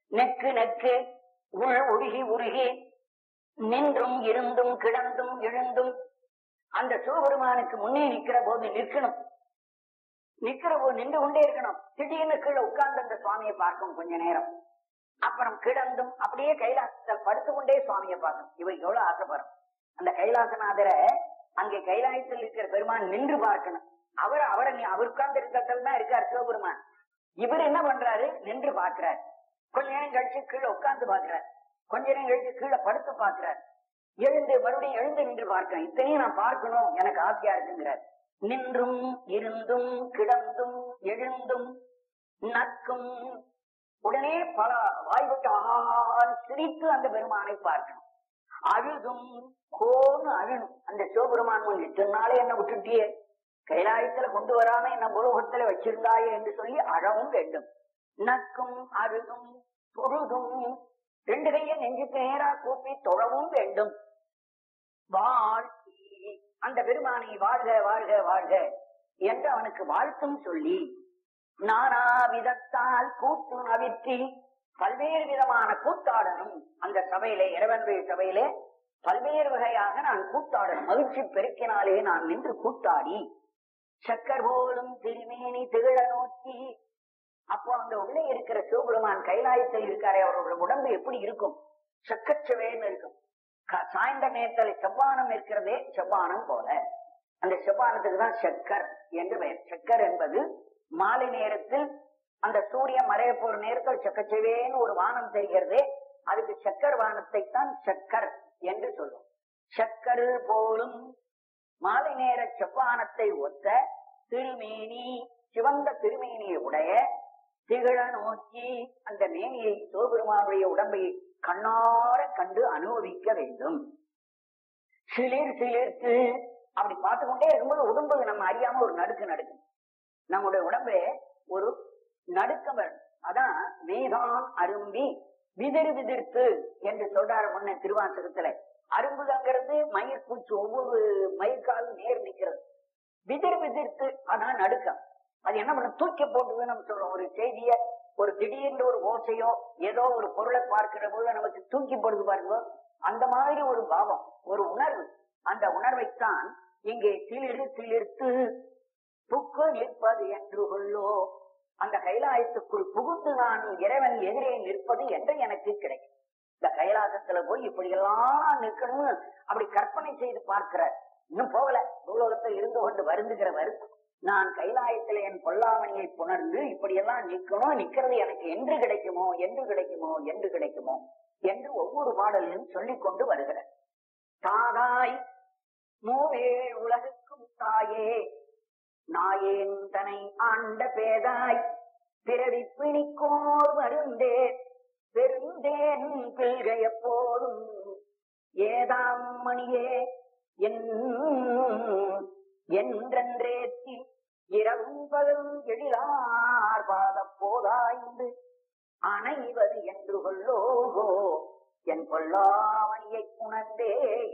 Neck neck உள் உருகி உருகி நின்றும் இருந்தும் கிடந்தும் எழுந்தும் அந்த சிவபெருமானுக்கு முன்னே நிக்கிற போது நிற்கணும் நிக்கிற போது நின்று கொண்டே இருக்கணும் திடீர்னு கீழே உட்கார்ந்து அந்த சுவாமியை பார்க்கும் கொஞ்ச நேரம் அப்புறம் கிடந்தும் அப்படியே கைலாசத்தில் படுத்து கொண்டே சுவாமியை பார்க்கணும் இவர் எவ்வளவு ஆசைப்படும் அந்த கைலாசநாதரை அங்கே கைலாயத்தில் இருக்கிற பெருமான் நின்று பார்க்கணும் அவர் அவரை நீ- அவர் உட்கார்ந்து இருக்கிறதுல தான் இருக்கார் சிவபெருமான் இவர் என்ன பண்றாரு நின்று பார்க்கிறார் கொஞ்ச நேரம் கழிச்சு கீழே உட்கார்ந்து பார்க்கிறார் கொஞ்ச நேரம் கழிச்சு கீழே படுத்து பார்க்கிறார் எழுந்து மறுபடியும் எழுந்து நின்று பார்க்கிறேன் இத்தனையும் நான் பார்க்கணும் எனக்கு ஆசையா இருக்குங்கிறார் நின்றும் இருந்தும் கிடந்தும் எழுந்தும் நக்கும் உடனே பல வாய்விட்டு ஆஹான்னு சிரித்து அந்த பெருமானை பார்க்கணும் அழுதும் கோன்னு அழணும் அந்த சிவபெருமான் முன் இத்தனை நாளே என்ன விட்டுட்டியே கைலாயத்துல கொண்டு வராம என்ன உலகத்துல வச்சிருந்தாயே என்று சொல்லி அழவும் வேண்டும் நக்கும் அழுதும் தொழுதும் ரெண்டு கையை நெஞ்சுக்கு நேரா கூப்பி தொழவும் வேண்டும் வாழ்த்தி அந்த பெருமானை வாழ்க வாழ்க வாழ்க என்று அவனுக்கு வாழ்த்தும் சொல்லி நானா விதத்தால் கூத்து நவிற்றி பல்வேறு விதமான கூத்தாடணும் அந்த சபையிலே இறைவன்கள் சபையிலே பல்வேறு வகையாக நான் கூத்தாடணும் மகிழ்ச்சி பெருக்கினாலே நான் நின்று கூத்தாடி சக்கர் போலும் திருமேனி திகழ நோக்கி அப்போ அந்த உள்ளே இருக்கிற சிவபெருமான் கைலாயத்தில் இருக்காரே அவரோட உடம்பு எப்படி இருக்கும் சக்கச்சவேன்னு இருக்கும் க- சாயந்தர நேரத்தில் செவ்வானம் இருக்கிறதே செவ்வானம் போல அந்த செவ்வானத்துக்கு தான் சக்கர் என்று பெயர் சக்கர் என்பது மாலை நேரத்தில் அந்த சூரியன் மறைய போற நேரத்தில் சக்கச்சவேன்னு ஒரு வானம் தெரிகிறதே அதுக்கு சக்கர் வானத்தை தான் சக்கர் என்று சொல்லும் சக்கர் போலும் மாலை நேர செவ்வானத்தை ஒத்த திருமேனி சிவந்த திருமேனியை உடைய திகழ நோக்கி அந்த மேனியை சிவபெருமானுடைய உடம்பை கண்ணார கண்டு அனுபவிக்க வேண்டும் சிலிர் சிலிர்த்து அப்படி பார்த்து கொண்டே இருக்கும்போது உடம்பு நம்ம அறியாம ஒரு நடுக்கு நடுக்கும் நம்முடைய உடம்பு ஒரு நடுக்கம் வரும் அதான் மேதான் அரும்பி விதிர் விதிர்த்து என்று சொல்றாரு முன்ன திருவாசகத்துல அரும்புதங்கிறது மயிர் பூச்சி ஒவ்வொரு மயிர்காலும் நேர் நிக்கிறது விதிர் விதிர்த்து அதான் நடுக்கம் அது என்ன பண்ண தூக்கி போட்டு நம்ம சொல்றோம் ஒரு செய்திய ஒரு திடீர்னு ஒரு ஓசையோ ஏதோ ஒரு பொருளை பார்க்கிற போது நமக்கு தூக்கி போடுது பாருங்க அந்த மாதிரி ஒரு பாவம் ஒரு உணர்வு அந்த உணர்வைத்தான் இங்கே சிலிரு சிலிர்த்து புக்கு நிற்பது என்று கொள்ளோ அந்த கைலாயத்துக்குள் புகுந்து நான் இறைவன் எதிரே நிற்பது என்று எனக்கு கிடைக்கும் இந்த கைலாசத்துல போய் இப்படி எல்லாம் நிற்கணும்னு அப்படி கற்பனை செய்து பார்க்கிற இன்னும் போகல பூலோகத்தில் இருந்து கொண்டு வருந்துகிறவர் நான் கைலாயத்தில் என் பொல்லாமணியை புணர்ந்து இப்படியெல்லாம் நிக்கணும் நிக்கிறது எனக்கு என்று கிடைக்குமோ என்று கிடைக்குமோ என்று கிடைக்குமோ என்று ஒவ்வொரு பாடலிலும் சொல்லிக் கொண்டு வருகிறார் தாதாய் மூவேழ் உலகுக்கும் தாயே நாயேன் தனை ஆண்ட பேதாய் பிறவி பிணிக்கோர் மருந்தே பெருந்தேன் பிள்கை எப்போதும் ஏதாம் மணியே என் என்றென்றேத்தி இரவும் பகலும் எழிலார் பாத போதாய்ந்து அணைவது என்று கொள்ளோகோ என் பொல்லாமணியை புணர்ந்தே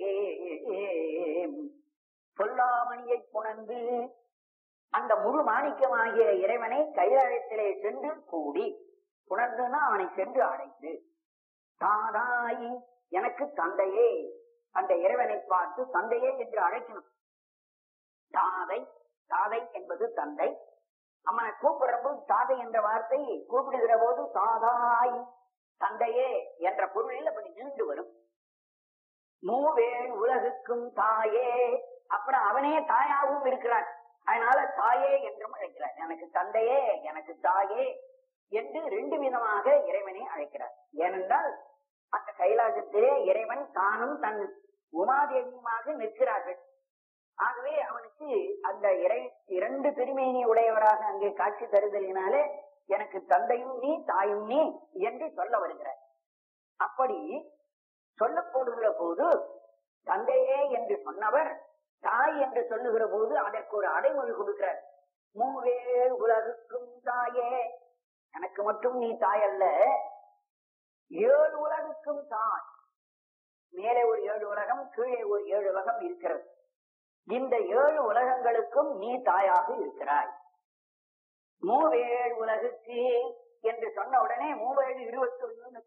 பொல்லாமணியை புணர்ந்து அந்த முழு மாணிக்கமாகிய இறைவனை கைலாயத்திலே சென்று கூடி புணர்ந்துனா அவனை சென்று அடைந்து தாதாய் எனக்கு தந்தையே அந்த இறைவனை பார்த்து தந்தையே என்று அழைக்கணும் தாதை தாதை என்பது தந்தை அவனை கூப்பிடுற போது தாதை என்ற வார்த்தை கூப்பிடுகிற போது தாதாய் தந்தையே என்ற பொருளில் அப்படி நின்று வரும் மூவேள் உலகுக்கும் தாயே அப்புறம் அவனே தாயாகவும் இருக்கிறான் அதனால தாயே என்றும் அழைக்கிறார் எனக்கு தந்தையே எனக்கு தாயே என்று ரெண்டு விதமாக இறைவனை அழைக்கிறார் ஏனென்றால் அந்த கைலாசத்திலே இறைவன் தானும் தன் உமாதேவியுமாக நிற்கிறார்கள் ஆகவே அவனுக்கு அந்த இறை இரண்டு திருமேனி உடையவராக அங்கே காட்சி தருதலினாலே எனக்கு தந்தையும் நீ தாயும் நீ என்று சொல்ல வருகிறார் அப்படி சொல்லப்படுகிற போது தந்தையே என்று சொன்னவர் தாய் என்று சொல்லுகிற போது அதற்கு ஒரு அடைமொழி கொடுக்கிறார் மூவே உலகுக்கும் தாயே எனக்கு மட்டும் நீ தாய் அல்ல ஏழு உலகுக்கும் தாய் மேலே ஒரு ஏழு உலகம் கீழே ஒரு ஏழு உலகம் இருக்கிறது இந்த ஏழு உலகங்களுக்கும் நீ தாயாக இருக்கிறாய் மூவேழு உலகுக்கு என்று சொன்ன உடனே மூவேழு இருபத்தி ஒன்று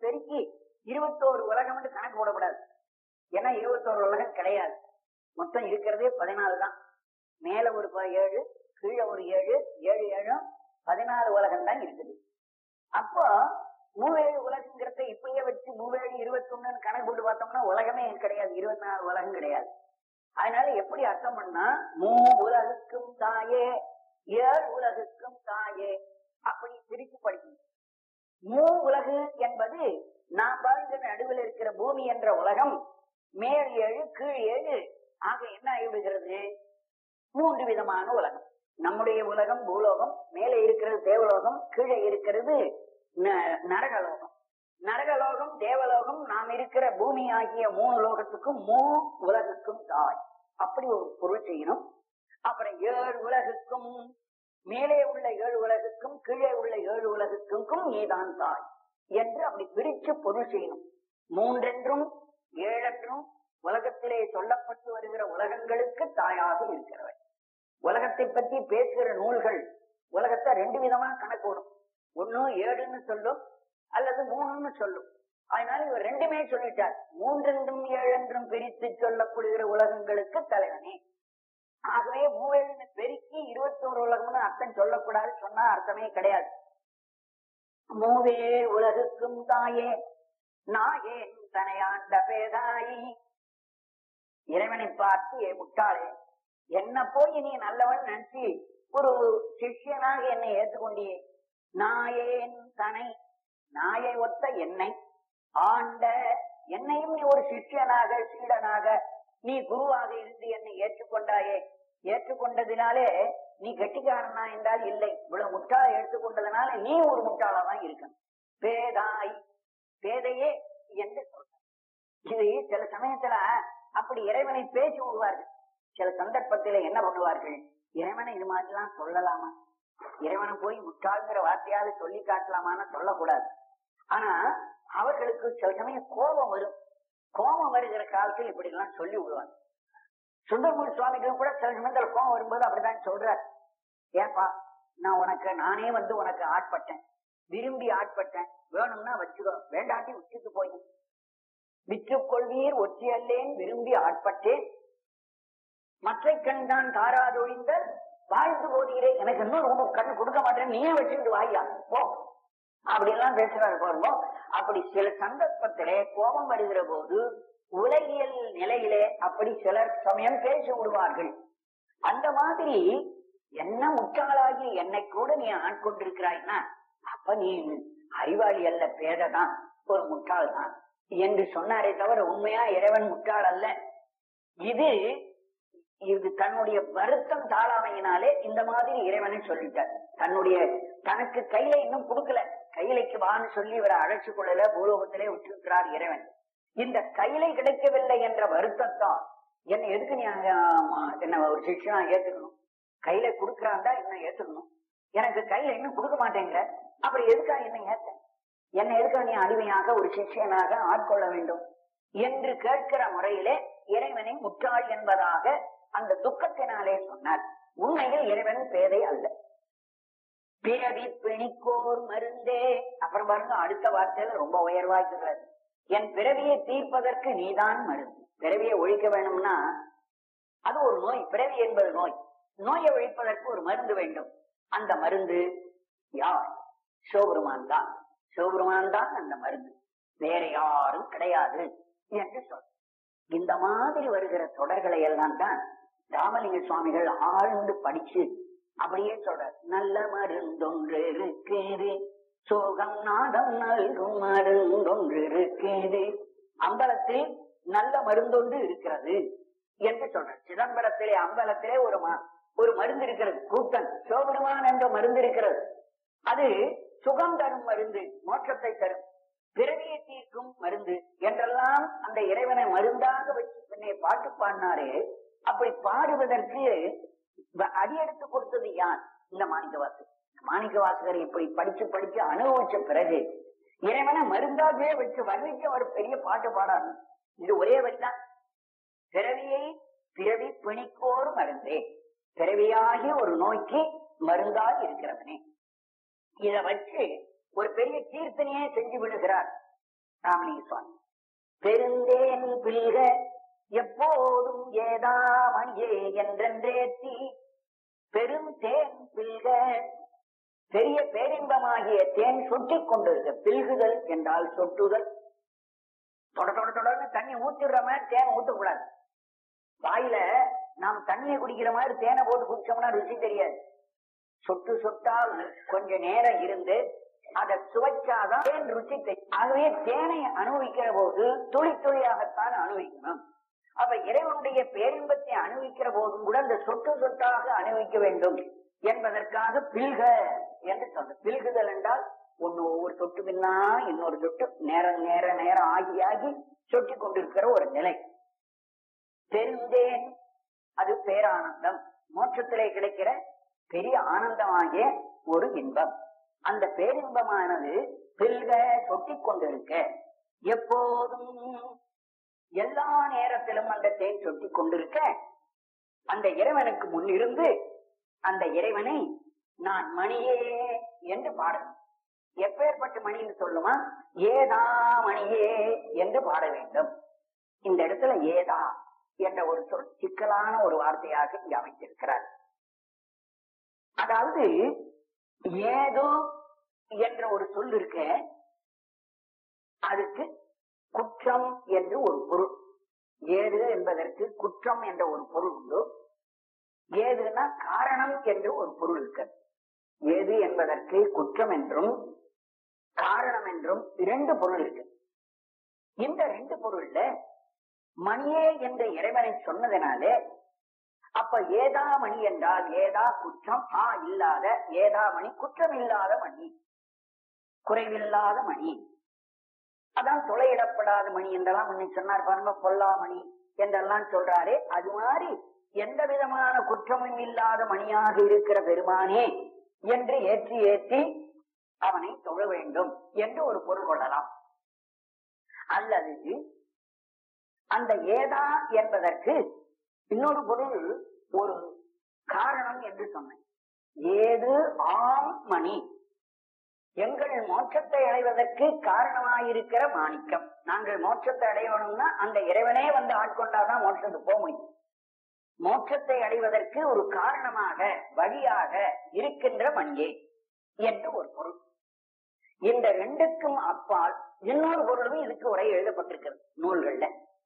பெருக்கி இருபத்தோரு உலகம் கணக்கு போடக்கூடாது ஏன்னா இருபத்தோரு உலகம் கிடையாது மொத்தம் இருக்கிறதே பதினாலு தான் மேல ஒரு ப- ஏழு கீழே ஒரு ஏழு ஏழு ஏழும் பதினாலு உலகம் தான் இருக்குது அப்போ மூவேழு உலகங்கிறத இப்பயே வச்சு மூவேழு இருபத்தி ஒண்ணுன்னு கணக்கு போட்டு பார்த்தோம்னா உலகமே கிடையாது இருபத்தி நாலு உலகம் கிடையாது அதனால எப்படி அர்த்தம் பண்ணா மூ உலகுக்கும் தாயே ஏழு உலகுக்கும் தாயே அப்படி பிரித்து படிக்கணும் மூ உலகு என்பது நாம் வாழ்கிற நடுவில் இருக்கிற பூமி என்ற உலகம் மேல் ஏழு கீழ் ஏழு ஆக என்ன ஆகிவிடுகிறது மூன்று விதமான உலகம் நம்முடைய உலகம் பூலோகம் மேலே இருக்கிறது தேவலோகம் கீழே இருக்கிறது ந- நரகலோகம் நரகலோகம் தேவலோகம் நாம் இருக்கிற பூமி ஆகிய மூணு லோகத்துக்கும் மூ உலகுக்கும் தாய் அப்படி ஒரு பொருள் செய்யணும் அப்புறம் ஏழு உலகுக்கும் மேலே உள்ள ஏழு உலகுக்கும் கீழே உள்ள ஏழு உலகுக்கும் நீதான் தாய் என்று அப்படி பிரிச்சு பொருள் செய்யணும் மூன்றென்றும் ஏழென்றும் உலகத்திலே சொல்லப்பட்டு வருகிற உலகங்களுக்கு தாயாக இருக்கிறவர் உலகத்தை பற்றி பேசுகிற நூல்கள் உலகத்தை ரெண்டு விதமா கணக்கு வரும் ஒண்ணு ஏழுன்னு சொல்லும் அல்லது மூணுன்னு சொல்லும் அதனால இவர் ரெண்டுமே சொல்லிட்டார் மூன்றென்றும் ஏழென்றும் பிரித்து சொல்லப்படுகிற உலகங்களுக்கு தலைவனே ஆகவே மூவேழுன்னு பெருக்கி இருபத்தோரு உலகம்னு அர்த்தம் சொல்லக்கூடாது சொன்னா அர்த்தமே கிடையாது மூவே உலகுக்கும் தாயே நாயேன் தனையாண்ட பேதாயி இறைவனை பார்த்து ஏ முட்டாளே என்ன போய் நீ நல்லவன் நினைச்சு ஒரு சிஷ்யனாக என்னை ஏற்றுக்கொண்டியே நாயேன் தனை நாயை ஒத்த என்னை ஆண்ட என்னையும் நீ ஒரு சிஷ்யனாக சீடனாக நீ குருவாக இருந்து என்னை ஏற்றுக்கொண்டாயே ஏற்றுக்கொண்டதினாலே நீ கெட்டிக்காரனா என்றால் இல்லை இவ்வளவு முட்டாளை எடுத்துக்கொண்டதுனால நீ ஒரு முட்டாளா தான் இருக்க பேதாய் பேதையே என்று சொல்ற இது சில சமயத்துல அப்படி இறைவனை பேசி விடுவார்கள் சில சந்தர்ப்பத்தில என்ன பண்ணுவார்கள் இறைவனை இது மாதிரிலாம் சொல்லலாமா இறைவனை போய் முட்டாள்ங்கிற வார்த்தையால சொல்லி காட்டலாமான்னு சொல்லக்கூடாது ஆனா அவர்களுக்கு சில சமயம் கோபம் வரும் கோபம் வருகிற காலத்தில் இப்படி எல்லாம் சொல்லி விடுவாங்க சுந்தரமூர்த்தி சுவாமிகள் கூட சில சமயத்தில் கோபம் வரும்போது அப்படிதான் சொல்றார் ஏப்பா நான் உனக்கு நானே வந்து உனக்கு ஆட்பட்டேன் விரும்பி ஆட்பட்டேன் வேணும்னா வச்சுக்கோ வேண்டாட்டி விட்டுட்டு போய் விற்றுக் கொள்வீர் ஒற்றியல்லேன் விரும்பி ஆட்பட்டேன் மற்றை கண் தான் தாராதொழிந்த வாழ்ந்து போதீரே எனக்கு இன்னும் ரொம்ப கண் கொடுக்க மாட்டேன் நீயே வச்சுட்டு வாயா போ அப்படி எல்லாம் பேசுறாரு பாருங்க அப்படி சில சந்தர்ப்பத்திலே கோபம் வருகிற போது உலகியல் நிலையிலே அப்படி சிலர் சமயம் பேசி விடுவார்கள் அந்த மாதிரி என்ன முட்டாளாகி என்னை கூட நீ ஆட்கொண்டிருக்கிறாய்னா அப்ப நீ அறிவாளி அல்ல பேததான் ஒரு முட்டாள் தான் என்று சொன்னாரே தவிர உண்மையா இறைவன் முட்டாள் அல்ல இது இது தன்னுடைய வருத்தம் தாளாமையினாலே இந்த மாதிரி இறைவனை சொல்லிட்டார் தன்னுடைய தனக்கு கையில இன்னும் கொடுக்கல கையிலைக்கு வான்னு சொல்லி இவரை அழைச்சு கொள்ளல பூலோகத்திலே விட்டிருக்கிறார் இறைவன் இந்த கையிலை கிடைக்கவில்லை என்ற வருத்தத்தான் என்ன எதுக்கு நீ அங்க ஆமா, என்ன ஒரு சிக்ஷனா ஏத்துக்கணும் கையில கொடுக்கறாண்டா என்ன ஏத்துக்கணும் எனக்கு கையில இன்னும் கொடுக்க மாட்டேங்கிற அப்படி எதுக்கா என்ன ஏத்த என்ன எதுக்கா நீ அடிமையாக ஒரு சிஷ்யனாக ஆட்கொள்ள வேண்டும் என்று கேட்கிற முறையிலே இறைவனை முட்டாள் என்பதாக அந்த துக்கத்தினாலே சொன்னார் உண்மையில் இறைவன் பேதை அல்ல பிறவி பிணிக்கோர் மருந்தே அப்புறம் பாருங்க அடுத்த வார்த்தையில ரொம்ப உயர்வாக்குகிறது என் பிறவியை தீர்ப்பதற்கு நீதான் மருந்து பிறவியை ஒழிக்க வேணும்னா அது ஒரு நோய் பிறவி என்பது நோய் நோயை ஒழிப்பதற்கு ஒரு மருந்து வேண்டும் அந்த மருந்து யார் சிவபெருமான் தான் சிவபெருமான் தான் அந்த மருந்து வேற யாரும் கிடையாது என்று சொல் இந்த மாதிரி வருகிற தொடர்களை எல்லாம் தான் ராமலிங்க சுவாமிகள் ஆழ்ந்து படிச்சு அப்படியே சொல்ற நல்ல மருந்தொன்று இருக்கிறது சோகம் நாதம் நல்கும் மருந்தொன்று இருக்கிறது அம்பலத்தில் நல்ல மருந்தொன்று இருக்கிறது என்று சொல்ற சிதம்பரத்திலே அம்பலத்திலே ஒரு ம- ஒரு மருந்து இருக்கிறது கூட்டன் சிவபெருமான் என்ற மருந்து இருக்கிறது அது சுகம் தரும் மருந்து மோட்சத்தை தரும் பிறவியை தீர்க்கும் மருந்து என்றெல்லாம் அந்த இறைவனை மருந்தாக வச்சு பின்னே பாட்டு பாடினாரே அப்படி பாடுவதற்கு வ- அடியெடுத்து கொடுத்தது யார் இந்த மாணிக்க வாசகர் மாணிக்க வாசகர் இப்படி படிச்சு படிச்சு அனுபவிச்ச பிறகு இறைவனை மருந்தாகவே வச்சு வர்ணிக்க ஒரு பெரிய பாட்டு பாடாது இது ஒரே வரிதான் பிறவியை பிறவி பிணிக்கோர் மருந்தே பிறவியாகி ஒரு நோய்க்கு மருந்தாகி இருக்கிறவனே இத வச்சு ஒரு பெரிய கீர்த்தனையே செஞ்சு விடுகிறார் ராமலிங்க சுவாமி பெருந்தேன் பில்க எப்போதும் ஏதாமணியே என்றென்றேத்தி பெருந்தேன் பில்க பெரிய பேரின்பமாகிய தேன் சொட்டிக் கொண்டிருக்க பில்குதல் என்றால் சொட்டுதல் தொட தொட தொடர்ந்து தண்ணி ஊத்திடுற மாதிரி தேன் ஊத்தக்கூடாது வாயில நாம் தண்ணியை குடிக்கிற மாதிரி தேனை போட்டு குடிச்சோம்னா ருசி தெரியாது சொட்டு சொட்டா கொஞ்ச நேரம் இருந்து அதை சுவைச்சாதான் தேன் ருசி தெரியும் ஆகவே தேனை அனுபவிக்கிற போது துளி துளியாகத்தான் அனுபவிக்கணும் அப்ப இறைவனுடைய பேரின்பத்தை அனுபவிக்கிற போதும் கூட அந்த சொட்டு சொட்டாக அனுபவிக்க வேண்டும் என்பதற்காக பில்க என்று சொல்ற பில்குதல் என்றால் ஒண்ணு ஒவ்வொரு சொட்டு பின்னா இன்னொரு சொட்டு நேரம் நேர நேரம் ஆகி ஆகி சொட்டி கொண்டிருக்கிற ஒரு நிலை தெரிந்தேன் அது பேரானந்தம் மோட்சத்திலே கிடைக்கிற பெரிய ஆனந்தமாகிய ஒரு இன்பம் அந்த பேரின்பமானது பில்க சொட்டிக் கொண்டிருக்க எப்போதும் எல்லா நேரத்திலும் அந்த தேன் சொட்டிக் கொண்டிருக்க அந்த இறைவனுக்கு முன்னிருந்து அந்த இறைவனை நான் மணியே என்று பாடணும் எப்பேற்பட்ட மணின்னு சொல்லுமா ஏதா மணியே என்று பாட வேண்டும் இந்த இடத்துல ஏதா என்ற ஒரு சொல் சிக்கலான ஒரு வார்த்தையாக இங்கு அமைத்திருக்கிறார் அதாவது ஏதோ என்ற ஒரு சொல் இருக்க அதுக்கு குற்றம் என்று ஒரு பொருள் ஏது என்பதற்கு குற்றம் என்ற ஒரு பொருள் உண்டு ஏதுன்னா காரணம் என்று ஒரு பொருள் இருக்கு ஏது என்பதற்கு குற்றம் என்றும் காரணம் என்றும் இரண்டு பொருள் இருக்கு இந்த ரெண்டு பொருள்ல மணியே என்ற இறைவனை சொன்னதனாலே அப்ப ஏதா மணி என்றால் ஏதா குற்றம் ஆ இல்லாத ஏதா மணி குற்றம் இல்லாத மணி குறைவில்லாத மணி அதான் துளையிடப்படாத மணி என்றெல்லாம் முன்ன சொன்னார் பாருங்க பொல்லா மணி என்றெல்லாம் சொல்றாரே அது மாதிரி எந்த விதமான குற்றமும் இல்லாத மணியாக இருக்கிற பெருமானே என்று ஏற்றி ஏற்றி அவனை தொழ வேண்டும் என்று ஒரு பொருள் கொள்ளலாம் அல்லது அந்த ஏதா என்பதற்கு இன்னொரு பொருள் ஒரு காரணம் என்று சொன்னேன் ஏது ஆம் மணி எங்கள் மோட்சத்தை அடைவதற்கு காரணமாயிருக்கிற மாணிக்கம் நாங்கள் மோட்சத்தை அடையணும்னா அந்த இறைவனே வந்து ஆட்கொண்டாதான் மோட்சத்துக்கு போக முடியும் மோட்சத்தை அடைவதற்கு ஒரு காரணமாக வழியாக இருக்கின்ற மணியே என்று ஒரு பொருள் இந்த ரெண்டுக்கும் அப்பால் இன்னொரு பொருளும் இதுக்கு உரை எழுதப்பட்டிருக்கிறது நூல்கள்ல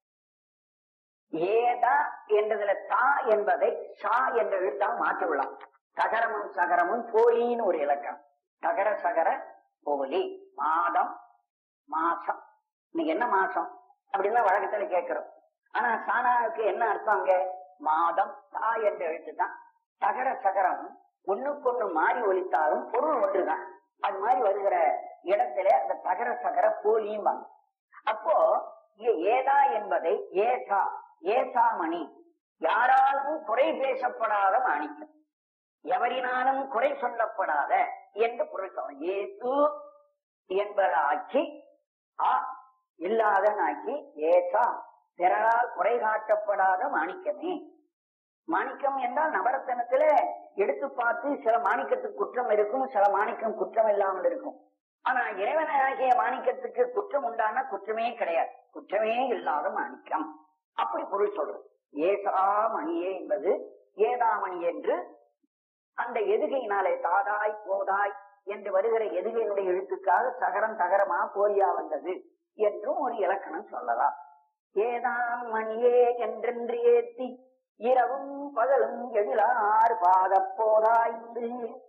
ஏதா என்றதுல தா என்பதை சா என்ற எழுத்தால் மாற்றி விடலாம் தகரமும் சகரமும் போலின்னு ஒரு இலக்கணம் தகர சகர போலி மாதம் மாசம் இன்னைக்கு என்ன மாசம் அப்படின்னு வழக்கத்துல கேட்கிறோம் ஆனா சானாவுக்கு என்ன அர்த்தம் அங்க மாதம் தா என்ற எழுத்து தான் தகர சகரம் ஒண்ணுக்கொண்ணு மாறி ஒலித்தாலும் பொருள் ஒன்றுதான் அது மாதிரி வருகிற இடத்துல அந்த தகர சகர போலியும் அப்போ இங்க ஏதா என்பதை ஏசா ஏசாமணி யாராலும் குறை பேசப்படாத மாணிக்கம் எவரினாலும் குறை சொல்லப்படாத என்று பொருள் சொல்ல ஏசு என்பதாக்கி ஆ இல்லாதனாக்கி ஏசா பிறரால் குறை காட்டப்படாத மாணிக்கமே மாணிக்கம் என்றால் நவரத்தனத்துல எடுத்து பார்த்து சில மாணிக்கத்துக்கு குற்றம் இருக்கும் சில மாணிக்கம் குற்றம் இல்லாமல் இருக்கும் ஆனா இறைவனாகிய மாணிக்கத்துக்கு குற்றம் உண்டான குற்றமே கிடையாது குற்றமே இல்லாத மாணிக்கம் அப்படி பொருள் சொல்றது ஏசா மணியே என்பது ஏதாமணி என்று அந்த எதுகையினாலே தாதாய் போதாய் என்று வருகிற எதுகையினுடைய எழுத்துக்காக சகரம் தகரமா போலியா வந்தது என்றும் ஒரு இலக்கணம் சொல்லலாம் ஏதாம் மணியே என்றென்று ஏத்தி இரவும் பகலும் எழிலார் பாத போராய்ந்து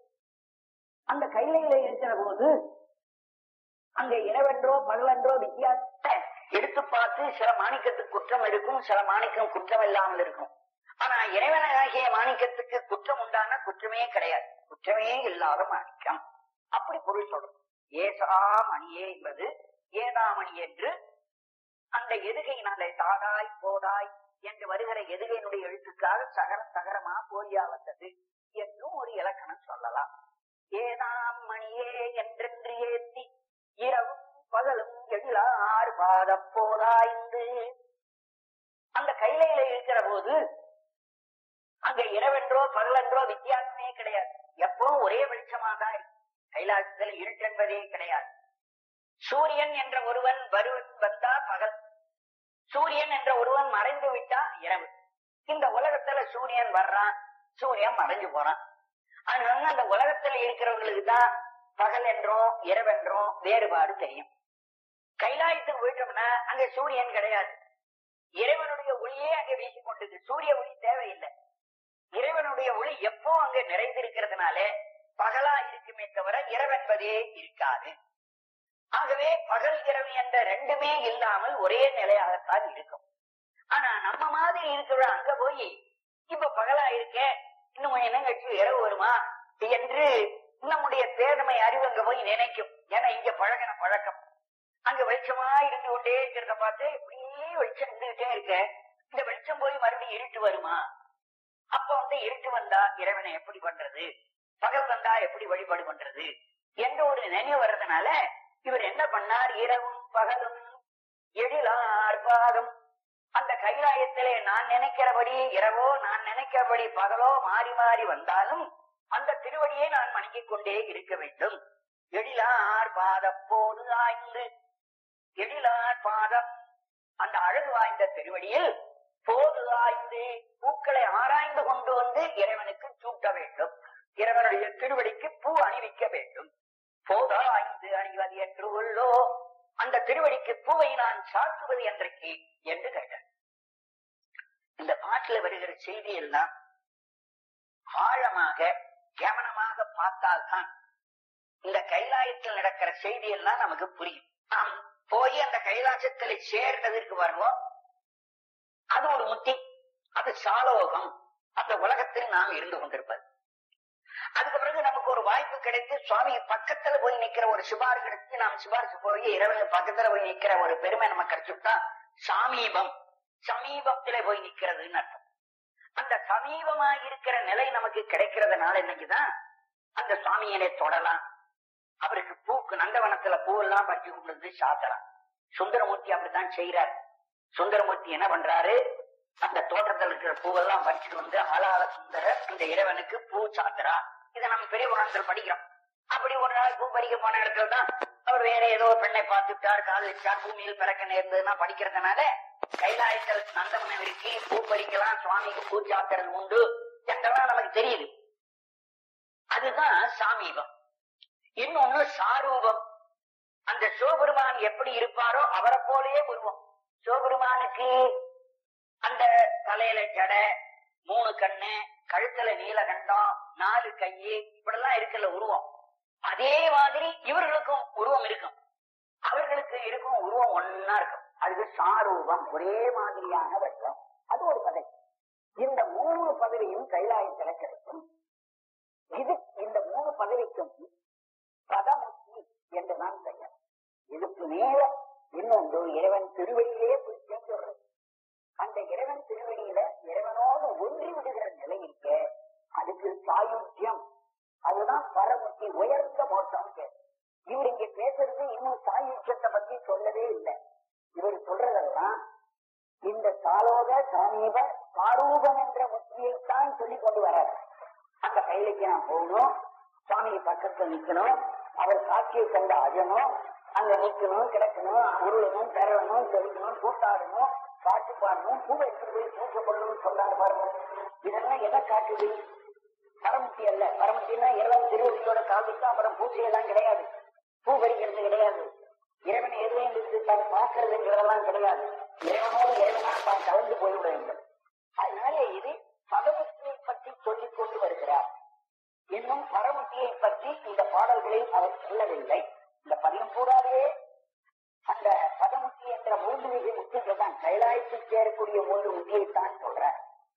அந்த கைலையில இருக்கிற போது அங்க இரவென்றோ பகலென்றோ வித்தியாசத்தை எடுத்து பார்த்து சில மாணிக்கத்துக்கு குற்றம் இருக்கும் சில மாணிக்கம் குற்றம் இல்லாமல் இருக்கும் ஆனா இறைவனாகிய மாணிக்கத்துக்கு குற்றம் உண்டான குற்றமே கிடையாது குற்றமே இல்லாத மாணிக்கம் அப்படி பொருள் சொல்றோம் ஏசா மணியே என்பது ஏதாமணி என்று அந்த எதுகையினாலே தாதாய் போதாய் என்று வருகிற எதுகையினுடைய எழுத்துக்காக சகரம் சகரமா போலியா வந்தது என்றும் ஒரு இலக்கணம் சொல்லலாம் ஏதாம் மணியே என்றென்று ஏத்தி இரவும் பகலும் எழிலார் பாத போராய்ந்து அந்த கைலையில இருக்கிற போது அங்க இரவென்றோ பகலென்றோ வித்தியாசமே கிடையாது எப்பவும் ஒரே வெளிச்சமா தான் இருக்கு கைலாசத்துல இருட்டென்பதே கிடையாது சூரியன் என்ற ஒருவன் வருவன் வந்தா பகல் சூரியன் என்ற ஒருவன் மறைந்து விட்டா இரவு இந்த உலகத்துல சூரியன் வர்றான் சூரியன் மறைஞ்சு போறான் அதனால அந்த உலகத்துல இருக்கிறவங்களுக்கு தான் பகல் என்றும் இரவென்றும் வேறுபாடு தெரியும் கைலாயத்துக்கு போயிட்டோம்னா அங்க சூரியன் கிடையாது இறைவனுடைய ஒளியே அங்க வீசிக் கொண்டது சூரிய ஒளி தேவையில்லை இறைவனுடைய ஒளி எப்போ அங்க நிறைந்திருக்கிறதுனால பகலா இருக்குமே தவிர இரவென்பதே இருக்காது ஆகவே பகல் இரவு என்ற ரெண்டுமே இல்லாமல் ஒரே நிலையாகத்தான் இருக்கும் ஆனா நம்ம மாதிரி இருக்கிற அங்க போய் இப்ப பகலா இருக்க இன்னும் கொஞ்சம் நேரம் கழிச்சு இரவு வருமா என்று நம்முடைய பேதமை அறிவு அங்க போய் நினைக்கும் ஏன்னா இங்க பழகின பழக்கம் அங்க வெளிச்சமா இருந்து கொண்டே இருக்கிறத பார்த்து இப்படியே வெளிச்சம் இருந்துகிட்டே இருக்க இந்த வெளிச்சம் போய் மறுபடியும் இருட்டு வருமா அப்ப வந்து இருட்டு வந்தா இறைவனை எப்படி பண்றது பகல் வந்தா எப்படி வழிபாடு பண்றது என்ற ஒரு நினைவு வர்றதுனால இவர் என்ன பண்ணார் இரவும் பகலும் எழிலார் பாதம் அந்த கைலாயத்திலே நான் நினைக்கிறபடி இரவோ நான் நினைக்கிறபடி பகலோ மாறி மாறி வந்தாலும் அந்த திருவடியை நான் வணங்கிக் கொண்டே இருக்க வேண்டும் எழிலார் பாத போது ஆய்ந்து எழிலார் பாதம் அந்த அழகு வாய்ந்த திருவடியில் போது ஆய்ந்து பூக்களை ஆராய்ந்து கொண்டு வந்து இறைவனுக்கு சூட்ட வேண்டும் இறைவனுடைய திருவடிக்கு பூ அணிவிக்க வேண்டும் போதா ஆய்ந்து அணிவது என்று உள்ளோ அந்த திருவடிக்கு பூவை நான் சாத்துவது என்றைக்கு என்று கேட்டார் இந்த பாட்டுல வருகிற செய்தி எல்லாம் ஆழமாக கவனமாக பார்த்தால்தான் இந்த கைலாயத்தில் நடக்கிற செய்தி எல்லாம் நமக்கு புரியும் நாம் போய் அந்த கைலாசத்தில் சேர்ந்ததற்கு வருவோம் அது ஒரு முத்தி அது சாலோகம் அந்த உலகத்தில் நாம் இருந்து கொண்டிருப்பது அதுக்கு பிறகு நமக்கு ஒரு வாய்ப்பு கிடைத்து சுவாமி பக்கத்துல போய் நிக்கிற ஒரு சிபாறு கிடைச்சு நாம் சிபாரிசு போய் இறைவனுக்கு பக்கத்துல போய் நிக்கிற ஒரு பெருமை நமக்கு கிடைச்சுட்டா சாமீபம் சமீபத்திலே போய் நிக்கிறதுன்னு அர்த்தம் அந்த சமீபமா இருக்கிற நிலை நமக்கு கிடைக்கிறதுனால இன்னைக்குதான் அந்த சுவாமியனை தொடலாம் அவருக்கு பூக்கு நந்தவனத்துல பூவெல்லாம் பறிச்சு கொண்டு வந்து சாத்தலாம் சுந்தரமூர்த்தி அப்படித்தான் செய்யறார் சுந்தரமூர்த்தி என்ன பண்றாரு அந்த தோட்டத்தில் இருக்கிற பூவெல்லாம் பறிச்சுட்டு வந்து ஆளாள சுந்தர இந்த இறைவனுக்கு பூ சாத்துறா இதை நம்ம பெரிய புராணத்தில் படிக்கிறோம் அப்படி ஒரு நாள் பூ பறிக்க போன இடத்துல தான் அவர் வேற ஏதோ ஒரு பெண்ணை பார்த்துட்டார் கால் வச்சார் பூமியில் பிறக்க நேர்ந்ததுன்னா படிக்கிறதுனால கைலாயத்தில் நந்தவனம் இருக்கு பூ பறிக்கலாம் சுவாமிக்கு பூ சாத்துறது உண்டு என்றெல்லாம் நமக்கு தெரியுது அதுதான் சாமீபம் இன்னொன்னு சாரூபம் அந்த சிவபெருமான் எப்படி இருப்பாரோ அவரை போலயே உருவம் சிவபெருமானுக்கு அந்த தலையில ஜடை மூணு கண்ணு கழுத்துல நீலகண்டம் நாலு கையு இப்படிலாம் இருக்குல்ல உருவம் அதே மாதிரி இவர்களுக்கும் உருவம் இருக்கும் அவர்களுக்கு இருக்கும் உருவம் ஒன்னா இருக்கும் அதுக்கு சாரூபம் ஒரே மாதிரியான வட்டம் அது ஒரு பதவி இந்த மூணு பதவியும் கைலாயத்துல கிடைக்கும் இது இந்த மூணு பதவிக்கும் பதமுத்தி என்று நான் பெயர் இதுக்கு மேல இன்னொன்று இறைவன் திருவடியிலே போய் சேர்ந்துடுறது அந்த இறைவன் திருவடியில இறைவனோடு ஒன்றி விடுகிற நிலை இருக்க அதுக்கு சாயுத்தியம் அதுதான் பரமுத்தி உயர்ந்த மோட்சம் இவர் இங்க பேசுறது இன்னும் சாயுத்தியத்தை பத்தி சொல்லவே இல்லை இவர் சொல்றதெல்லாம் இந்த சாலோக சமீப சாரூபம் என்ற முத்தியைத்தான் சொல்லி கொண்டு வர்றார் அந்த கையிலைக்கு நான் போகணும் சுவாமி பக்கத்துல நிக்கணும் அவர் காட்சியை கண்டு அழணும் அங்க நிக்கணும் கிடக்கணும் உருளணும் பெறணும் தெரியணும் கூட்டாடணும் பாட்டு பாடணும் பூவை எடுத்து போய் பூக்கப்படணும்னு சொல்றாரு பாருங்க இதெல்லாம் எதை காட்டுது பரமத்தி அல்ல பரமத்தின்னா இறைவன் திருவடியோட காவிக்கு அப்புறம் பூஜையெல்லாம் கிடையாது பூ பறிக்கிறது கிடையாது இறைவன் எதுவும் இருக்கு தான் பார்க்கறதுங்கிறதெல்லாம் கிடையாது இறைவனோடு இறைவனா தான் கலந்து போய்விட வேண்டும் அதனால இது பதமுத்தியை பற்றி சொல்லிக் கொண்டு வருகிறார் இன்னும் பரமுத்தியை பற்றி இந்த பாடல்களில் அவர் சொல்லவில்லை இந்த பதியம் கூடாதே அந்த பதமுத்தி என்ற மூன்று மிக முத்திகள் தான் கைலாயத்தில் சேரக்கூடிய மூன்று முத்தியைத்தான் சொல்றார்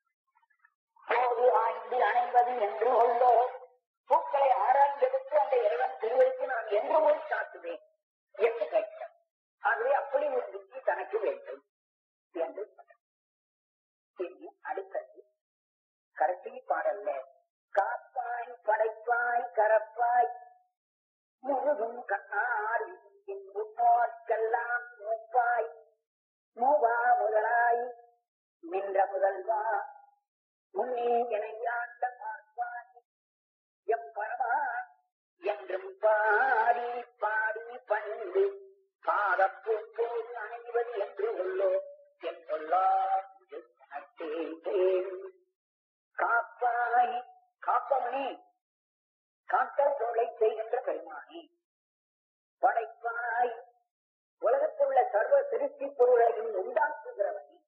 போது ஆய்ந்து அணைவது என்று உள்ளோ பூக்களை ஆராய்ந்தெடுத்து அந்த இறைவன் திருவருக்கு நான் என்று போய் சாத்துவேன் என்று கேட்டார் ஆகவே அப்படி ஒரு புத்தி தனக்கு வேண்டும் என்று சொன்னார். இனி அடுத்தது கடைசி பாடல்ல காப்பாய் படைப்பாய் கரப்பாய் முழுதும் கண்ணார் முன்னோர்க்கெல்லாம் மூப்பாய் மூவா முதலாய் நின்ற முதல்வா முன்னே இணையாண்ட பார்ப்பாய் எம் பரமா என்றும் பாடி பாடி பணிந்து மாதப்பூப்போது அணைவது என்று உள்ளோ என் சொல்லார் இது உனக்கே கேள். காப்பாய் காப்பவனே காத்தல் தொலை செய்கின்ற பெருமானே படைப்பாய் உலகத்தில் உள்ள சர்வ திருச்சி பொருளையும் உண்டாக்குகிறவனே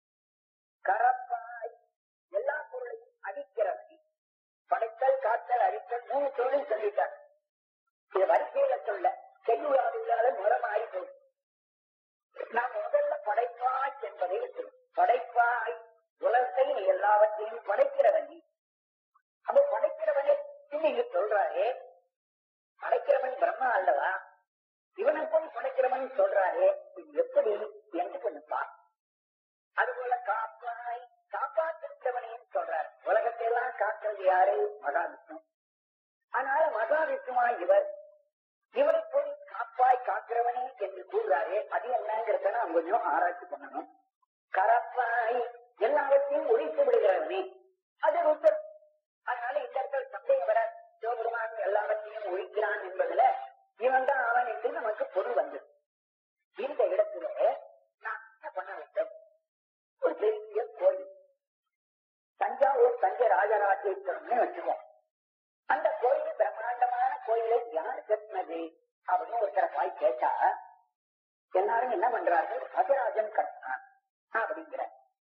கரப்பாய் எல்லா பொருளையும் அடிக்கிறவனே படைத்தல் காத்தல் அடித்தல் மூணு தொழில் சொல்லிட்டார் இது வரிசையில சொல்ல செய்யுளாவில்லாத முறமாறி போகும் நாம் முதல்ல படைப்பாய் என்பதை எடுத்துக்கணும். படைப்பாய் உலகத்தை நீ எல்லாவற்றையும் படைக்கிறவன் நீ அப்ப படைக்கிறவனே நீங்க சொல்றாரே படைக்கிறவன் பிரம்மா அல்லவா இவனை போய் படைக்கிறவன் சொல்றாரே இது எப்படி என்று கொஞ்சம் அதுபோல காப்பாய் காப்பாற்றுகிறவனையும் சொல்றார் உலகத்தை எல்லாம் காக்கிறது யாரு மகாவிஷ்ணு அதனால மகாவிஷ்ணுவா இவர் இவரை போய் காப்பாய் காக்கிறவனே என்று கூறுறாரே அது என்னங்கிறத நாம் கொஞ்சம் ஆராய்ச்சி பண்ணணும் கரப்பாய் எல்லாவற்றையும் ஒழித்து விடுகிறவனே அது ருத்தர் அதனால இந்த இடத்துல சந்தேகம் வர சிவபெருமான் எல்லாவற்றையும் ஒழிக்கிறான் என்பதுல இவன் தான் அவன் என்று நமக்கு பொருள் வந்தது இந்த இடத்துல நான் என்ன பண்ண வேண்டும் ஒரு பெரிய கோயில் தஞ்சாவூர் தஞ்சை ராஜராஜேஸ்வரம்னு வச்சுக்கோம் அந்த கோயில் பிரம்மாண்டமான கோயிலை யார் கட்டினது அப்படின்னு ஒருத்தரை போய் கேட்டா எல்லாரும் என்ன பண்றாரு ராஜராஜன் கட்டினான் அப்படிங்கிற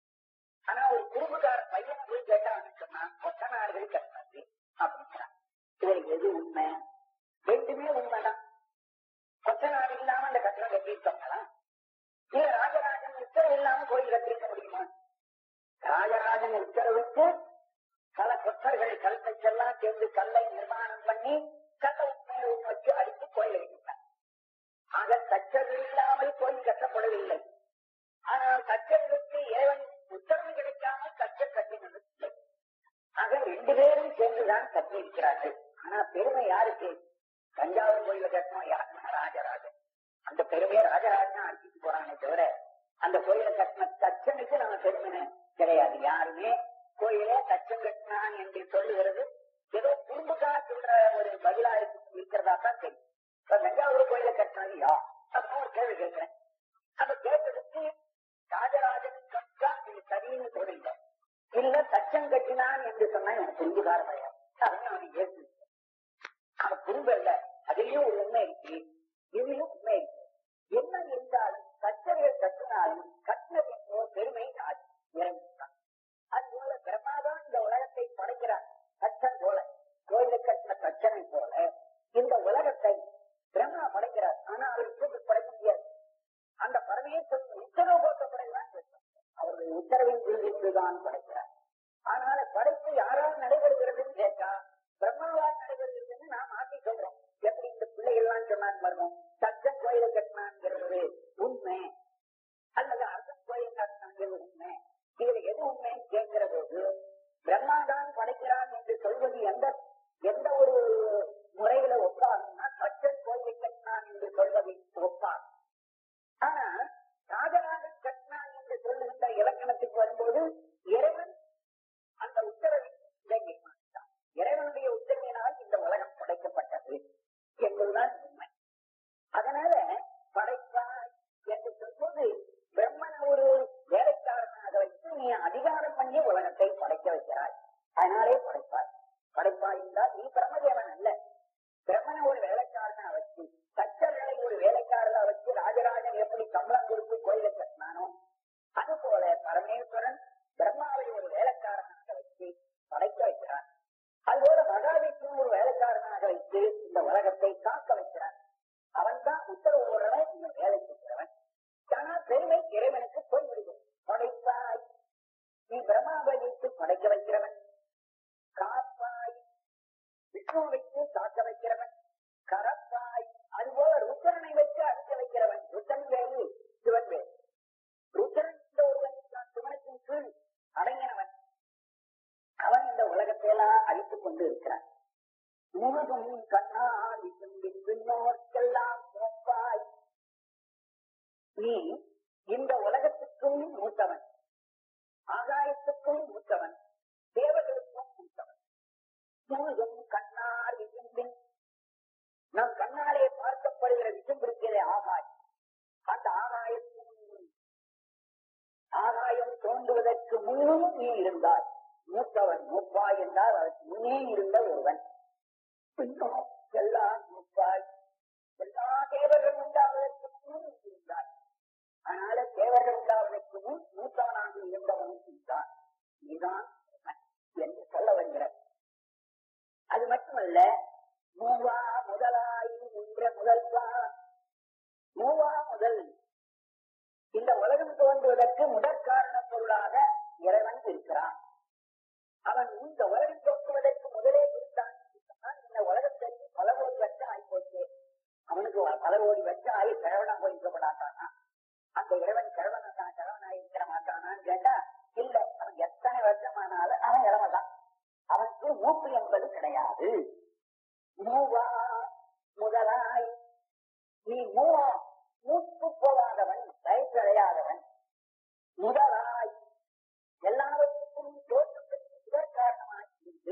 ஆனா ஒரு குறும்புக்கார பையன் போய் கேட்டான்னு சொன்னா கொத்தனார்கள் கட்டினது அப்படிங்கிறான் இதுல எது உண்மை ரெண்டுமே உண்மைதான் கொத்தனார் இல்லாம அந்த கட்டணம் கட்டியிருக்கோங்களா இல்ல ராஜராஜன் உத்தரவு இல்லாம கோயில் கட்டிருக்க முடியுமா ராஜராஜன் உத்தரவுக்கு பல கொத்தர்கள் கல் தச்செல்லாம் சேர்ந்து கல்லை நிர்மாணம் பண்ணி கல்லை மேல வச்சு அடித்து கோயில் கட்டினார் ஆக தச்சர்கள் இல்லாமல் கோயில் கட்டப்படவில்லை ஆனால் தச்சர்களுக்கு இறைவன் உத்தரவு கிடைக்காமல் தச்சர் கட்டினது இல்லை ஆக ரெண்டு பேரும் சேர்ந்துதான் கட்டியிருக்கிறார்கள் ஆனா பெருமை யாருக்கு தஞ்சாவூர் கோயில கட்டணும் யாருன்னா ராஜராஜன் அந்த பெருமையை ராஜராஜன் அடிச்சுட்டு போறானே தவிர அந்த கோயிலை கட்டின தச்சனுக்கு நம்ம பெருமை கிடையாது யாருமே கோயிலே தச்சம் கட்டினான் என்று சொல்லுகிறது ஏதோ குறும்புக்காக சொல்ற ஒரு பதிலா இருக்கிறதா தான் தெரியும் இப்ப தஞ்சாவூர் கோயிலை கட்டினது யா அப்படின்னு ஒரு கேள்வி கேட்கிறேன் அந்த கேட்டதுக்கு ராஜராஜன் கட்டா இது சரின்னு சொல்லிட்ட இல்ல தச்சம் கட்டினான் என்று சொன்னா எனக்கு குறும்புகார பயம் அப்படின்னு அவனுக்கு ஏற்று அவன் குறும்பு இல்ல அதுலயும் ஒரு உண்மை இருக்கு இதுலயும் உண்மை இருக்கு என்ன இருந்தாலும் தச்சர்கள் கட்டினாலும் கட்டினது என்போ பெருமை ராஜ் இறங்கிட்டான் அதுபோல பிரம்மாதான் இந்த உலகத்தை படைக்கிறார் தச்சன் போல கோயிலை கட்டின தச்சனை போல இந்த உலகத்தை பிரம்மா படைக்கிறார் ஆனா அவர் கூட்டு படைக்க முடியாது அந்த பரமேஸ்வரன் உத்தரவு போட்ட படைதான் அவருடைய உத்தரவின் கீழ்தான் படைக்கிறார் ஆனால் படைப்பு யாரால் நடைபெறுகிறதுன்னு கேட்டா பிரம்மாவால் நடைபெறுகிறதுன்னு நாம் மாற்றி சொல்றோம் எப்படி இந்த பிள்ளைகள்லாம் சொன்னாங்க பாருங்க தச்சன் கோயிலை கட்டினாங்கிறது உண்மை அல்லது அரசன் கோயில் கட்டினாங்கிறது உண்மை இதுல எது உண்மைன்னு கேட்கிற போது பிரம்மாதான் படைக்கிறான் என்று சொல்வது எந்த எந்த ஒரு முறையில ஒப்பாருன்னா தச்சன் கோயிலை கட்டினான் என்று சொல்வதை ஒப்பார் ஆனா ராஜராஜன் கட்டினான் என்று சொல்லுகின்ற இலக்கணத்துக்கு வரும்போது இறைவன் அந்த உத்தரவை இறங்கி மாட்டான் இறைவனுடைய உத்தரவினால் இந்த உலகம் படைக்கப்பட்டது என்பதுதான் உண்மை அதனால படைப்பாய் என்று சொல்வது பிரம்மன் ஒரு வேலைக்காரனாக வைத்து நீ அதிகாரம் பண்ணி உலகத்தை படைக்க வைக்கிறாய் அதனாலே படைப்பாய் படைப்பாய் என்றால் நீ பிரம்மதேவன் அல்ல பிரம்மனை ஒரு வேலைக்காரனா வச்சு தச்சர்களை ஒரு வேலைக்காரனா வச்சு ராஜராஜன் எப்படி சம்பளம் கொடுத்து கோயிலை கட்டினானோ அது போல பரமேஸ்வரன் பிரம்மாவை ஒரு வேலைக்காரனாக வச்சு படைக்க வைக்கிறான் அதுபோல மகாவிஷ்ணு ஒரு வேலைக்காரனாக வைத்து இந்த உலகத்தை காக்க வைக்கிறான் அவன் தான் உத்தரவு போடுறவன் இந்த வேலை செய்கிறவன் ஆனா பெருமை இறைவனுக்கு போய்விடுவோம் படைப்பாய் நீ பிரம்மாவை வைத்து படைக்க வைக்கிறவன் காப்பாய் விஷ்ணு வைத்து காக்க வைக்கிறவன் கரப்பாய் அதுபோல ருத்தரனை வைத்து அழிக்க வைக்கிறவன் ருத்தன் வேறு சிவன் வேறு ருத்தரன் இந்த ஒருவன் தான் சிவனுக்கும் கீழ் அடங்கினவன் அவன் இந்த உலகத்தை எல்லாம் அழித்துக் கொண்டு இருக்கிறான் முழுதும் கண்ணாடி பின்னோர்க்கெல்லாம் போப்பாய் நீ இந்த உலகத்துக்கும் மூத்தவன் ஆகாயத்துக்கும் மூத்தவன் தேவர்களுக்கும் மூத்தவன் முழுதும் கண்ணார் விசும்பின் நம் கண்ணாலே பார்க்கப்படுகிற விசும்பிருக்கிறே ஆகாய் அந்த ஆகாயத்தின் ஆகாயம் தோன்றுவதற்கு முன்னும் நீ இருந்தாய் மூத்தவன் மூப்பாய் என்றால் அதற்கு முன்னே இருந்த ஒருவன் பின்னும் எல்லா மூப்பாய் எல்லா தேவர்கள் உண்டாவதற்கு முன்னும் நீ இருந்தாய் அதனால தேவர்கள் உண்டாவதற்கு முன் மூத்தவனாக இருந்தவன் இருந்தான் நீதான் அவன் என்று சொல்ல வருகிறார் அது மட்டுமல்ல மூவா முதலாய் நின்ற முதல்வா மூவா முதல் இந்த உலகம் தோன்றுவதற்கு முதற்காரண பொருளாக இறைவன் இருக்கிறான் அவன் இந்த உலகம் தோற்றுவதற்கு முதலே இருந்தான் இந்த உலகத்திற்கு பல கோடி வருஷம் ஆகி போச்சு அவனுக்கு பல கோடி வருஷம் ஆகி கிழவனா போயிருக்க மாட்டானா அந்த இறைவன் கிழவன் தான் கிழவனா இருக்கிற மாட்டானான்னு கேட்டா இல்ல அவன் எத்தனை வருஷமானாலும் அவன் இளவதான் அவனுக்கு மூப்பு என்பது கிடையாது மூவா முதலாய் நீ மூவா மூப்பு போகாதவன் வயசடையாதவன் முதலாய் எல்லாவற்றுக்கும் தோற்றத்திற்கு முதற் காரணமாய் இருந்து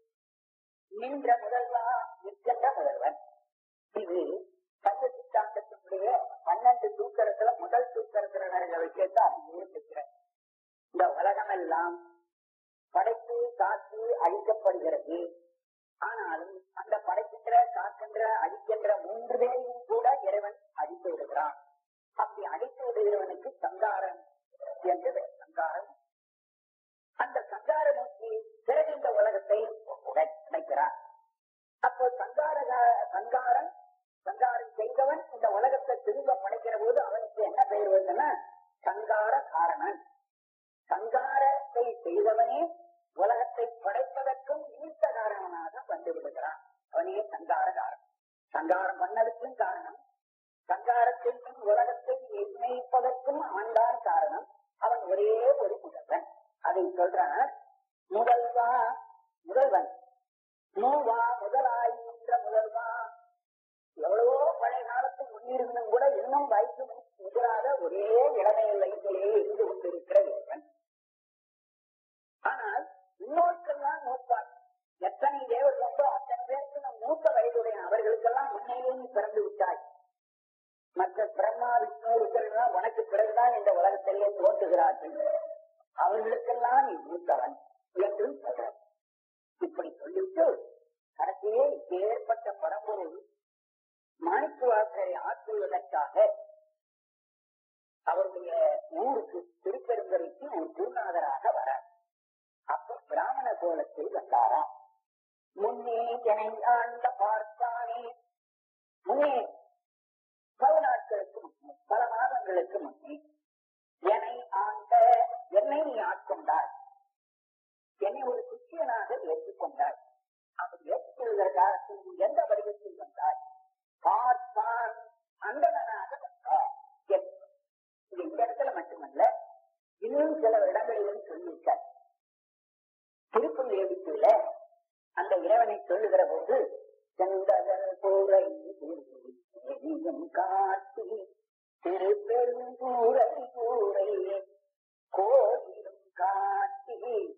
நின்ற முதல்வா நிற்கின்ற முதல்வன் இது பஞ்ச சித்தாந்தத்தினுடைய பன்னெண்டு சூத்திரத்துல முதல் சூத்திரத்துல விஷயத்தை அது இருக்கிறேன் இந்த உலகம் எல்லாம் படைத்து காத்து அழிக்கப்படுகிறது ஆனாலும் அந்த படைக்கின்ற காக்கின்ற அழிக்கின்ற மூன்று பேரையும் கூட இறைவன் அழித்து விடுகிறான் அப்படி அழித்து விடுகிறவனுக்கு சங்காரம் என்று பெயர். சங்காரம் அந்த சங்கார மூர்த்தி பிறகு இந்த உலகத்தை உடை- உடைக்கிறான் அப்போ சங்கார சங்காரம் சங்காரம் செய்தவன் இந்த உலகத்தை திரும்ப படைக்கிற போது அவனுக்கு என்ன பெயர் வருதுன்னா சங்கார காரணன் சங்காரத்தை செய்தவனே உலகத்தை படைப்பதற்கும் நிமித்த காரணமாக வந்து விடுகிறான் அவனே சங்கார காரணம் சங்காரம் பண்ணதுக்கும் காரணம் சங்காரத்தின் பின் உலகத்தை நிர்ணயிப்பதற்கும் அவன்தான் காரணம் அவன் ஒரே ஒரு முதல்வன் அதை சொல்றான் முதல்வா முதல்வன் மூவா முதலாய் என்ற முதல்வா எவ்வளவோ பழைய காலத்து முன்னிருந்தும் கூட இன்னும் வயசு முதிராத ஒரே இளமை வயதிலேயே இருந்து கொண்டிருக்கிற இறைவன் ஆனால் இன்னொருக்கெல்லாம் மூப்பார் எத்தனை தேவர் உண்டோ அத்தனை பேருக்கு நம் மூத்த வயதுடைய அவர்களுக்கெல்லாம் முன்னையே நீ பிறந்து விட்டாய் மற்ற பிரம்மா விஷ்ணு இருக்கிறதெல்லாம் உனக்கு பிறகுதான் இந்த உலகத்திலே தோன்றுகிறார்கள் அவர்களுக்கெல்லாம் நீ மூத்தவன் என்று சொல்ற இப்படி சொல்லிவிட்டு கடைசியே ஏற்பட்ட பரம்பொருள் மாணிக்கவாசரை ஆற்றுவதற்காக அவருடைய ஊருக்கு திருப்பெருந்துறைக்கு ஒரு குருநாதராக வரார் அப்ப பிராமண கோலத்தில் வந்தாராம் முன்னே என்னை ஆண்ட பார்த்தானே முன்னே பல நாட்களுக்கு முன்னே பல மாதங்களுக்கு முன்னே என்னை ஆண்ட என்னை நீ ஆட்கொண்டாய் என்னை ஒரு குச்சியனாக ஏற்றுக்கொண்டாய் அப்படி ஏற்றுக்கொள்கிற காலத்தில் நீ எந்த வடிவத்தில் வந்தாய் பார்த்தான் அந்தனாக வந்தார் என்று. இது இந்த இடத்துல மட்டுமல்ல இன்னும் சில இடங்களிலும் சொல்லியிருக்கார் திருப்பள்ளி எழுத்துல அந்த இறைவனை சொல்லுகிற போது செந்தகர் கூரை நீயும் காட்டி திருப்பெருங்கூரை கூரை கோயிலும் காட்டி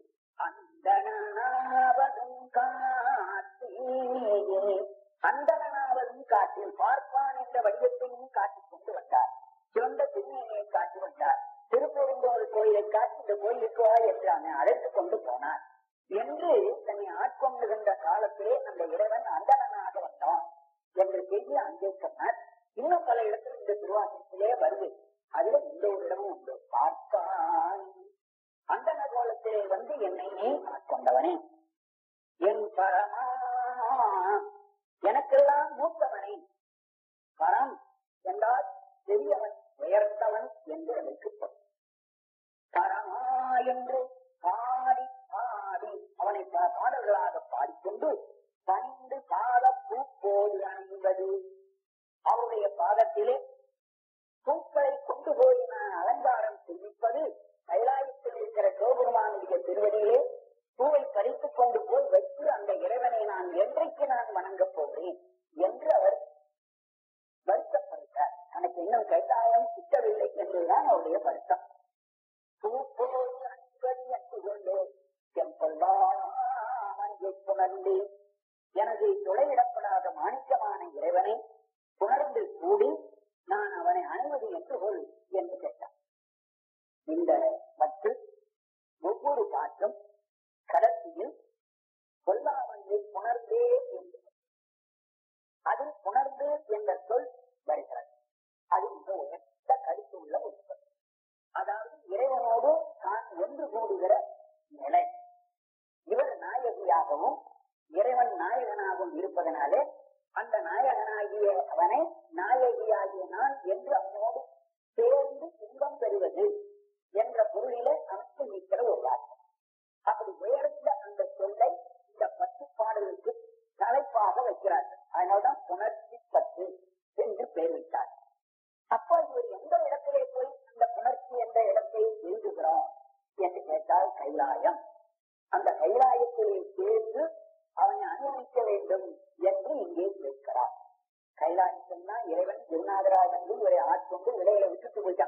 அந்தனாவதும் காட்டி அந்தனாவதும் காட்டில் பார்ப்பான் என்ற வடிவத்தையும் காட்டிக் கொண்டு வந்தார் சிறந்த திருநீரை காட்டி வந்தார் திருப்பெருந்தோர் கோயிலை காட்டி இந்த கோயிலுக்கு வா என்று அவனை அழைத்துக் கொண்டு போனார் என்று தன்னை ஆட்கொண்டுகின்ற காலத்திலே அந்த இறைவன் அந்தணனாக வந்தான் என்ற செய்தி அங்கே சொன்னார் இன்னும் பல இடத்துல இந்த திருவாசகத்திலே வருது அதுல இந்த ஒரு இடமும் உண்டு பார்த்தான் அந்தன கோலத்திலே வந்து என்னை நீ ஆட்கொண்டவனே என் பரமா எனக்கெல்லாம் மூத்தவனை பரம் என்றால் பெரியவன் உயர்த்தவன் என்று அதற்கு பொருள். பரமா என்று பாடி பாடி அவனை பல பாடல்களாக பாடிக்கொண்டு பணிந்து பாத பூப்போடு அணிவது அவருடைய பாதத்திலே பூக்களை கொண்டு போய் நான் அலங்காரம் செய்விப்பது கைலாயத்தில் இருக்கிற சிவபெருமானுடைய திருவடியிலே பூவை பறித்துக் கொண்டு போய் வைத்து அந்த இறைவனை நான் என்றைக்கு நான் வணங்கப் போகிறேன் என்று அவர் வருத்தப்படுகிறார் தனக்கு இன்னும் கைலாயம் கிட்டவில்லை என்பதுதான் அவருடைய வருத்தம் பூ போய் அன்பது என்று கொண்டு செம்பொல்லாமனை புணர்ந்து எனது துளையிடப்படாத மாணிக்கமான இறைவனை புணர்ந்து கூடி நான் அவனை அணைவது என்று கொள் என்று கேட்டான் இந்த பத்து ஒவ்வொரு பாட்டும் கடைசியில் கொல்லாமலே புணர்ந்தே என்று அதில் புணர்ந்து என்ற சொல் வருகிறது அது மிக உயர்ந்த கருத்து உள்ள ஒரு சொல் அதாவது இறைவனோடு தான் ஒன்று கூடுகிற நிலை இவர் நாயகியாகவும் இறைவன் நாயகனாகவும் இருப்பதனாலே அந்த நாயகனாகிய அவனை நாயகியாகிய நான் என்று அவனோடு சேர்ந்து இன்பம் பெறுவது என்ற பொருளிலே அமைத்து நிற்கிற ஒரு வார்த்தை அப்படி உயர்ந்த அந்த சொல்லை இந்த பத்து பாடலுக்கு தலைப்பாக வைக்கிறார்கள் அதனால்தான் புணர்ச்சி பத்து என்று பெயர் வைத்தார் அப்போ இவர் எந்த இடத்திலே போய் அந்த புணர்ச்சி என்ற இடத்தை எழுதுகிறோம் என்று கேட்டால் கைலாயம் அந்த கைலாயத்திலே சேர்ந்து அவனை அனுபவிக்க வேண்டும் என்று இங்கே கேட்கிறார் கைலாயம்னா இறைவன் குருநாதராக வந்து இவரை ஆட்கொண்டு இடையில விட்டுட்டு போயிட்டான்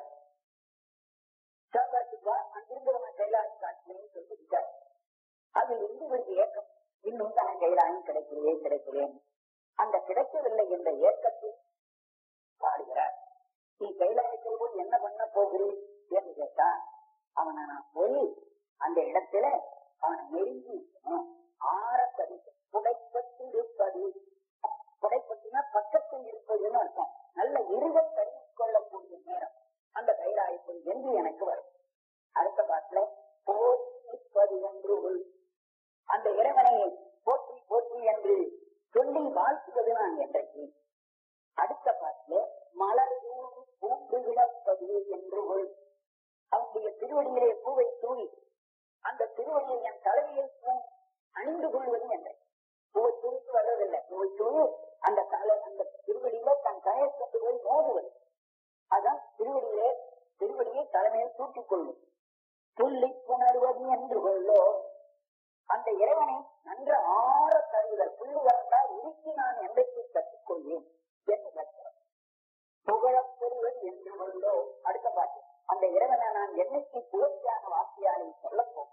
சிவகாசிப்பா அங்கிருந்து அவன் கைலாய காட்சின்னு சொல்லி விட்டார் அதில் இருந்து ஒரு ஏக்கம் இன்னும் தனக்கு கைலாயம் கிடைக்கலையே கிடைக்கிறேன் அந்த கிடைக்கவில்லை என்ற ஏக்கத்தில் பாடுகிறார் நீ கைலாயத்தில் போய் என்ன பண்ண போகிறீர் என்று கேட்டா அவனை நான் போய் அந்த இடத்துல அவனை நெருங்கி இருக்கணும். ஆற பதித்து புடைப்பட்டு இருப்பது புடைப்பட்டுனா பக்கத்தில் இருப்பதுன்னு அர்த்தம் நல்ல இருக தள்ளி கொள்ளக்கூடிய நேரம் அந்த கைலாயத்தில் என்று எனக்கு வரும் அடுத்த பாட்டுல போற்றி என்று உள். அந்த இறைவனை போற்றி போற்றி என்று சொல்லி வாழ்த்துவது நான் என்றைக்கு அடுத்த பாட்டிலே மலர் தூவி பூண்டு விளப்பது என்று உள். அவனுடைய திருவடியிலே பூவை தூவி அந்த திருவடியை என் தலையில் பூ அணிந்து கொள்வது என்று பூவை தூவிக்கு வர்றதில்லை பூவை தூவி அந்த தலை அந்த திருவடியில தன் தலையை கொண்டு போய் மோதுவது அதான் திருவடியிலே திருவடியை தலைமையில் தூக்கிக் கொள்ளும் சொல்லி புணர்வது என்று கொள்ளோ அந்த இறைவனை நன்ற ஆற தருவதல் புள்ளி வந்தால் இறுக்கி நான் எந்தைக்கு கற்றுக்கொள்வேன் என்று கேட்கிறோம் புகழப் பெறுவது என்று கொள்ளோ அடுத்த பாட்டு அந்த இறைவனை நான் என்னைக்கு புகழ்ச்சியான வாக்கியாலை சொல்லப் போகிறேன்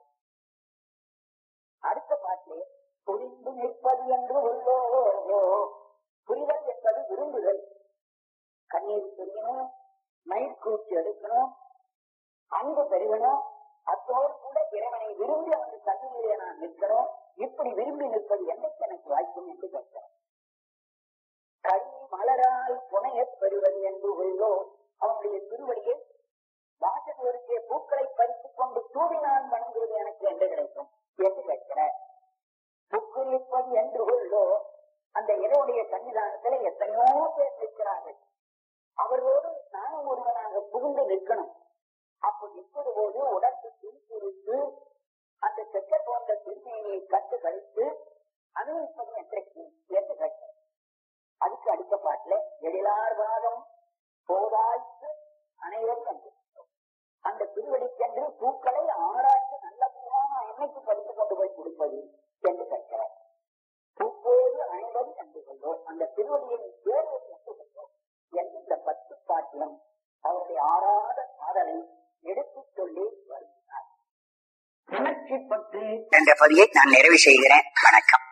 அடுத்த பாட்டிலே புரிந்து நிற்பது என்று கொள்ளோ புரிதல் என்பது விரும்புதல் கண்ணீர் தெரியணும் மயிர்கூச்சி எடுக்கணும் அன்பு பெருகணும் அத்தோடு கூட இறைவனை விரும்பி அவனுக்கு கண்ணீரிலே நான் நிற்கணும் இப்படி விரும்பி நிற்பது என்னைக்கு எனக்கு வாய்க்கும் என்று கேட்கிறேன் கை மலரால் புனையப் பெறுவது என்று உள்ளோ அவனுடைய திருவடியை வாசகருக்கே பூக்களை பறித்துக் கொண்டு தூவி நான் வணங்குவது எனக்கு என்று கிடைக்கும் என்று கேட்கிறேன் புக்குரிப்பது என்று உள்ளோ அந்த இறைவனுடைய சன்னிதானத்துல எத்தனையோ பேர் நிற்கிறார்கள் அவர்களோடு நானும் ஒருவனாக புகுந்து நிற்கணும் அப்ப நிற்பது போது உடம்பு துணிப்புரித்து அந்த செக்க போன்ற திருமையை கட்டு கழித்து அனுபவிப்பது என்றைக்கு என்று கேட்கிறேன் அதுக்கு அடுத்த பாட்டுல எழிலார் வாதம் போதாய்த்து அனைவரும் என்று அந்த திருவடிக்கென்று பூக்களை ஆராய்ச்சி நல்ல பூவான என்னைக்கு பறித்து கொண்டு போய் கொடுப்பது என்று கேட்கிறார் பூப்போது அனைவரும் என்று கொண்டோம் அந்த திருவடியை தேர்வு என்று கொண்டோம் என்று இந்த பத்து பாட்டிலும் அவருடைய ஆறாத காதலை எடுத்துச் சொல்லி வருகிறார் உணர்ச்சி பற்றி என்ற பதியை நான் நிறைவு செய்கிறேன் வணக்கம்